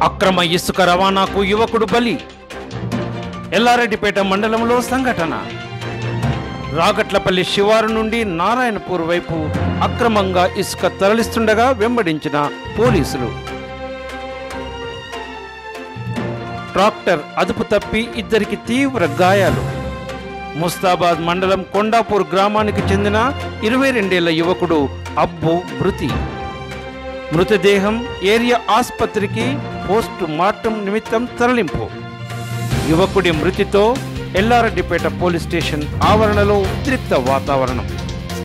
అక్రమ ఇసుక రవాణాకు యువకుడు బలి ఎల్లారెడ్డిపేట మండలంలో సంఘటన రాగట్లపల్లి శివారు నుండి నారాయణపూర్ వైపు అక్రమంగా ఇసుక తరలిస్తుండగా వెంబడించిన పోలీసులు ట్రాక్టర్ అదుపు తప్పి ఇద్దరికి తీవ్ర గాయాలు ముస్తాబాద్ మండలం కొండాపూర్ గ్రామానికి చెందిన ఇరవై రెండేళ్ల యువకుడు అబ్బు మృతి మృతదేహం ఏరియా ఆసుపత్రికి పోస్ట్ మార్టం నిమిత్తం తరలింపు యువకుడి మృతితో ఎల్లారెడ్డిపేట పోలీస్ స్టేషన్ ఆవరణలో ఉద్రిక్త వాతావరణం